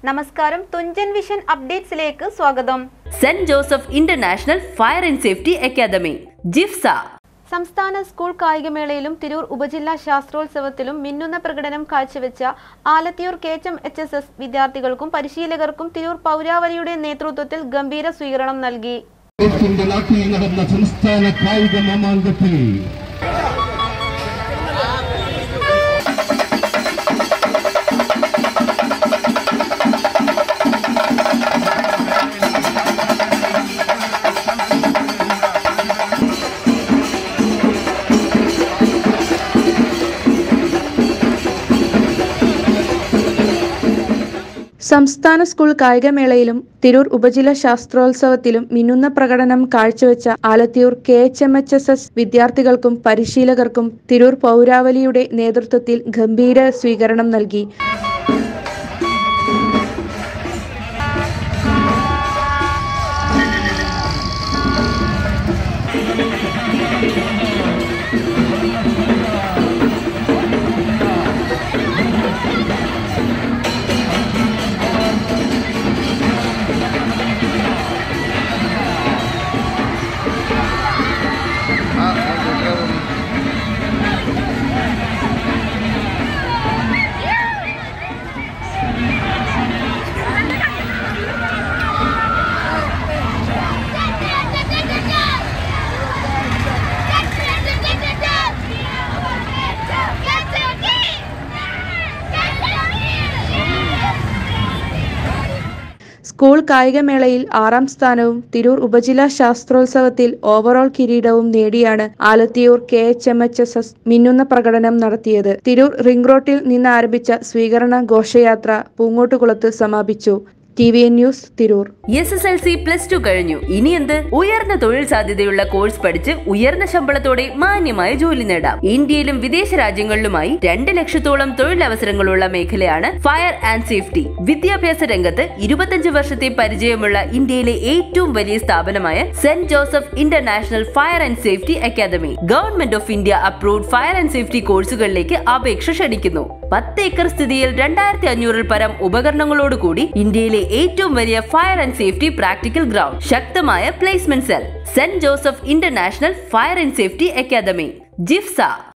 നമസ്കാരം തുഞ്ചൻ വിഷൻ അപ്ഡേറ്റ്സിലേക്ക് സ്വാഗതം saint Joseph international fire and safety academy JIFSA സംസ്ഥാന സ്കൂൾ കായികമേളയിലും തിരൂർ ഉപജില്ലാ ശാസ്ത്രോത്സവത്തിലും മിന്നുന്ന പ്രകടനം കാഴ്ചവെച്ച Alathiyur K H M H S S വിദ്യാർത്ഥികൾക്കും പരിശീലകർക്കും തിരൂർ പൗരാവലിയുടെ നേതൃത്വത്തിൽ ഗംഭീര സ്വീകരണം നൽകി കേരളത്തിന്റെ നാട്ടിൽ നടന്ന സംസ്ഥാന കായിക മാമാങ്കത്തിൽ സംസ്ഥാന സ്കൂൾ കായികമേളയിലും തിരൂർ ഉപജില്ല ശാസ്ത്രോത്സവത്തിലും മിന്നുന്ന പ്രകടനം കാഴ്ചവെച്ച Alathiyur K H M H S S വിദ്യാർത്ഥികൾക്കും പരിശീലകർക്കും തിരൂർ പൗരാവലിയുടെ നേതൃത്വത്തിൽ ഗംഭീര സ്വീകരണം നൽകി സ്കൂൾ കായികമേളയിൽ ആറാം സ്ഥാനവും തിരൂർ ഉപജില്ലാ ശാസ്ത്രോത്സവത്തിൽ ഓവറോൾ കിരീടവും നേടിയാണ് Alathiyur K H M H S S മിന്നുന്ന പ്രകടനം നടത്തിയത് തിരൂർ റിംഗ് റോട്ടിൽ നിന്ന് ആരംഭിച്ച സ്വീകരണ ഘോഷയാത്ര പൂങ്ങോട്ടുകുളത്ത് സമാപിച്ചു T V N news Tirur S S L C plus two കഴിഞ്ഞു ഇനി എന്ത് ഉയർന്ന തൊഴിൽ സാധ്യതയുള്ള കോഴ്സ് പഠിച്ച് ഉയർന്ന ശമ്പളത്തോടെ മാന്യമായ ജോലി നേടാം ഇന്ത്യയിലും വിദേശ രാജ്യങ്ങളിലുമായി രണ്ട് ലക്ഷത്തോളം തൊഴിലവസരങ്ങളുള്ള മേഖലയാണ് ഫയർ ആൻഡ് സേഫ്റ്റി വിദ്യാഭ്യാസ രംഗത്ത് ഇരുപത്തഞ്ച് വർഷത്തെ പരിചയമുള്ള ഇന്ത്യയിലെ ഏറ്റവും വലിയ സ്ഥാപനമായ saint Joseph international fire and safety academy government of India approved fire and safety കോഴ്സുകളിലേക്ക് അപേക്ഷ ക്ഷണിക്കുന്നു പത്ത് ഏക്കർ സ്ഥിതിയിൽ രണ്ടായിരത്തി അഞ്ഞൂറിൽ പരം ഉപകരണങ്ങളോടുകൂടി ഇന്ത്യയിലെ ഏറ്റവും വലിയ fire and safety practical ground ശക്തമായ placement cell saint Joseph international fire and safety academy ജിഫ്സ